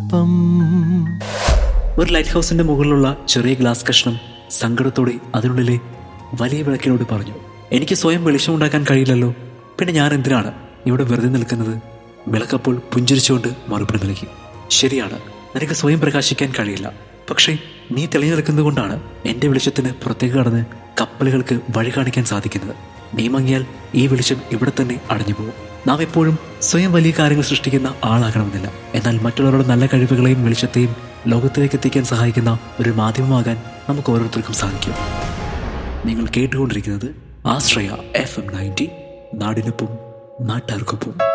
ദീപം ഒരു ലൈറ്റ് ഹൗസിന്റെ മുകളിലുള്ള ചെറിയ ഗ്ലാസ് കഷ്ണം സങ്കടത്തോടെ അതിനുള്ളിലെ വലിയ വിളക്കിനോട് പറഞ്ഞു എനിക്ക് സ്വയം വെളിച്ചമുണ്ടാക്കാൻ കഴിയില്ലല്ലോ പിന്നെ ഞാൻ എന്തിനാണ് ഇവിടെ വെറുതെ നിൽക്കുന്നത് വിളക്കപ്പോൾ പുഞ്ചിരിച്ചുകൊണ്ട് മറുപടി നൽകി ശരിയാണ് നിനക്ക് സ്വയം പ്രകാശിക്കാൻ കഴിയില്ല പക്ഷേ നീ തെളിഞ്ഞു നിൽക്കുന്നത് കൊണ്ടാണ് എന്റെ വെളിച്ചത്തിന് പുറത്തേക്ക് കടന്ന് കപ്പലുകൾക്ക് വഴി കാണിക്കാൻ സാധിക്കുന്നത് നീ മങ്ങിയാൽ ഈ വെളിച്ചം ഇവിടെ തന്നെ അടഞ്ഞു പോകും നാം എപ്പോഴും സ്വയം വലിയ കാര്യങ്ങൾ സൃഷ്ടിക്കുന്ന ആളാകണമെന്നില്ല എന്നാൽ മറ്റുള്ളവരുടെ നല്ല കഴിവുകളെയും വെളിച്ചത്തെയും ലോകത്തിലേക്ക് എത്തിക്കാൻ സഹായിക്കുന്ന ഒരു മാധ്യമമാകാൻ നമുക്ക് ഓരോരുത്തർക്കും സാധിക്കും നിങ്ങൾ കേട്ടുകൊണ്ടിരിക്കുന്നത് ആശ്രയ എഫ് എം നയൻറ്റി നാടിനൊപ്പം നാട്ടാർക്കൊപ്പം